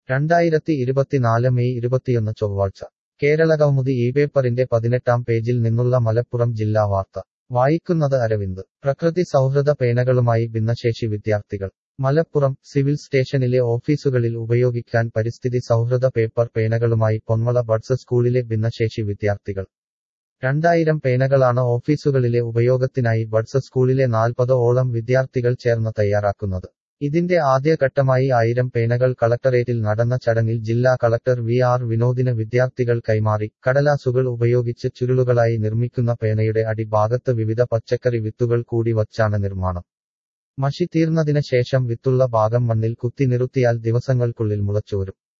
രണ്ടായിരത്തി ഇരുപത്തിനാല് മെയ് ഇരുപത്തിയൊന്ന് ചൊവ്വാഴ്ച കേരളകൗമുദി ഈ പേപ്പറിന്റെ പതിനെട്ടാം പേജിൽ നിന്നുള്ള മലപ്പുറം ജില്ലാ വാർത്ത വായിക്കുന്നത് അരവിന്ദ് പ്രകൃതി സൗഹൃദ പേനകളുമായി ഭിന്നശേഷി വിദ്യാർത്ഥികൾ മലപ്പുറം സിവിൽ സ്റ്റേഷനിലെ ഓഫീസുകളിൽ ഉപയോഗിക്കാൻ പരിസ്ഥിതി സൗഹൃദ പേപ്പർ പേനകളുമായി പൊന്മള ബഡ്സ് സ്കൂളിലെ ഭിന്നശേഷി വിദ്യാർത്ഥികൾ രണ്ടായിരം പേനകളാണ് ഓഫീസുകളിലെ ഉപയോഗത്തിനായി ബഡ്സ് സ്കൂളിലെ നാൽപ്പത് ഓളം വിദ്യാർത്ഥികൾ ചേർന്ന് തയ്യാറാക്കുന്നത് ഇതിന്റെ ആദ്യഘട്ടമായി ആയിരം പേനകൾ കളക്ടറേറ്റിൽ നടന്ന ചടങ്ങിൽ ജില്ലാ കളക്ടർ വി ആർ വിനോദിന് വിദ്യാർത്ഥികൾ കൈമാറി കടലാസുകൾ ഉപയോഗിച്ച് ചുരുളുകളായി നിർമ്മിക്കുന്ന പേനയുടെ അടിഭാഗത്ത് വിവിധ പച്ചക്കറി വിത്തുകൾ കൂടി വച്ചാണ് നിർമ്മാണം മഷി തീർന്നതിന് ശേഷം വിത്തുള്ള ഭാഗം മണ്ണിൽ കുത്തി നിറുത്തിയാൽ ദിവസങ്ങൾക്കുള്ളിൽ മുളച്ചുവരും